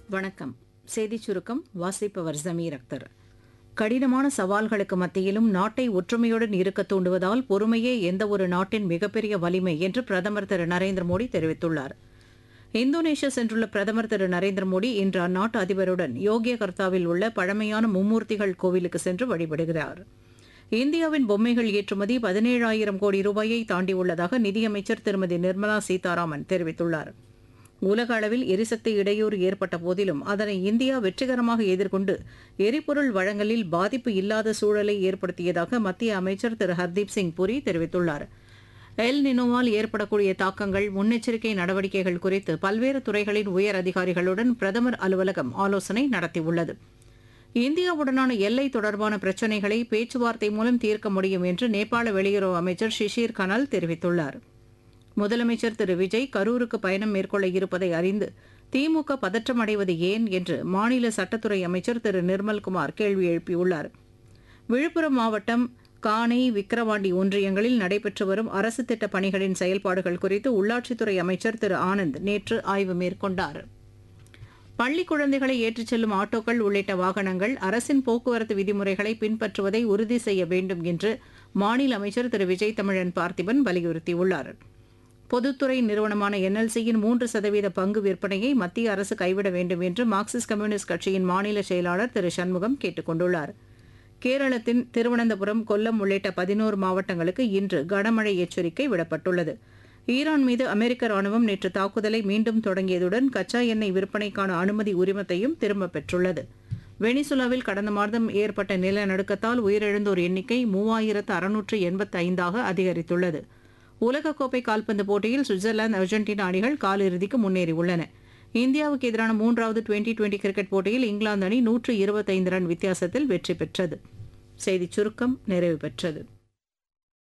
வணக்கம் செய்திச் சுருக்கம் வாசிப்பவர் ஜமீர் அக்தர் கடினமான சவால்களுக்கு மத்தியிலும் நாட்டை ஒற்றுமையுடன் இருக்க தூண்டுவதால் பொறுமையே எந்தவொரு நாட்டின் மிகப்பெரிய வலிமை என்று பிரதமர் திரு நரேந்திர மோடி தெரிவித்துள்ளார் இந்தோனேஷியா சென்றுள்ள பிரதமர் திரு நரேந்திர மோடி இன்று அந்நாட்டு அதிபருடன் யோகியகர்த்தாவில் உள்ள பழமையான மும்மூர்த்திகள் கோவிலுக்கு சென்று வழிபடுகிறார் இந்தியாவின் பொம்மைகள் ஏற்றுமதி பதினேழாயிரம் கோடி ரூபாயை தாண்டியுள்ளதாக நிதியமைச்சர் திருமதி நிர்மலா சீதாராமன் தெரிவித்துள்ளார் உலக அளவில் எரிசக்தி இடையூறு ஏற்பட்ட போதிலும் அதனை இந்தியா வெற்றிகரமாக எதிர்கொண்டு எரிபொருள் வழங்கலில் பாதிப்பு இல்லாத சூழலை ஏற்படுத்தியதாக மத்திய அமைச்சர் திரு ஹர்தீப் சிங் புரி தெரிவித்துள்ளார் எல் நினோவால் ஏற்படக்கூடிய தாக்கங்கள் முன்னெச்சரிக்கை நடவடிக்கைகள் குறித்து பல்வேறு துறைகளின் உயர் அதிகாரிகளுடன் பிரதமர் அலுவலகம் ஆலோசனை நடத்தியுள்ளது இந்தியாவுடனான எல்லை தொடர்பான பிரச்சினைகளை பேச்சுவார்த்தை மூலம் தீர்க்க முடியும் என்று நேபாள வெளியுறவு அமைச்சர் ஷிஷிர் கனல் தெரிவித்துள்ளார் முதலமைச்சர் திரு விஜய் கரூருக்கு பயணம் மேற்கொள்ள இருப்பதை அறிந்து திமுக பதற்றம் அடைவது ஏன் என்று மாநில சட்டத்துறை அமைச்சர் திரு நிர்மல்குமார் கேள்வி எழுப்பியுள்ளார் விழுப்புரம் மாவட்டம் காணை விக்கிரவாண்டி ஒன்றியங்களில் நடைபெற்று வரும் அரசு திட்ட பணிகளின் செயல்பாடுகள் குறித்து உள்ளாட்சித்துறை அமைச்சர் திரு ஆனந்த் நேற்று ஆய்வு மேற்கொண்டார் பள்ளி குழந்தைகளை ஏற்றிச் செல்லும் ஆட்டோக்கள் உள்ளிட்ட வாகனங்கள் அரசின் போக்குவரத்து விதிமுறைகளை பின்பற்றுவதை உறுதி செய்ய வேண்டும் என்று மாநில அமைச்சர் திரு விஜய் தமிழன் பார்த்திபன் வலியுறுத்தியுள்ளார் பொதுத்துறை நிறுவனமான என்எல்சியின் மூன்று சதவீத பங்கு விற்பனையை மத்திய அரசு கைவிட வேண்டும் என்று மார்க்சிஸ்ட் கம்யூனிஸ்ட் கட்சியின் மாநில செயலாளர் திரு சண்முகம் கேட்டுக் கொண்டுள்ளார் கேரளத்தின் திருவனந்தபுரம் கொல்லம் உள்ளிட்ட பதினோரு மாவட்டங்களுக்கு இன்று கனமழை எச்சரிக்கை விடப்பட்டுள்ளது ஈரான் மீது அமெரிக்க ராணுவம் நேற்று தாக்குதலை மீண்டும் தொடங்கியதுடன் கச்சா எண்ணெய் விற்பனைக்கான அனுமதி உரிமத்தையும் திரும்பப் பெற்றுள்ளது வெனிசுலாவில் கடந்த மாதம் ஏற்பட்ட நிலநடுக்கத்தால் உயிரிழந்தோர் எண்ணிக்கை மூவாயிரத்து அறுநூற்று எண்பத்தி ஐந்தாக அதிகரித்துள்ளது உலகக்கோப்பை கால்பந்து போட்டியில் சுவிட்சர்லாந்து அர்ஜென்டினா அணிகள் காலிறுதிக்கு முன்னேறியுள்ளன இந்தியாவுக்கு எதிரான மூன்றாவது டுவெண்டி டுவெண்டி கிரிக்கெட் போட்டியில் இங்கிலாந்து அணி நூற்று இருபத்தைந்து ரன் வித்தியாசத்தில் வெற்றி பெற்றது செய்திச் சுருக்கம் நிறைவு பெற்றது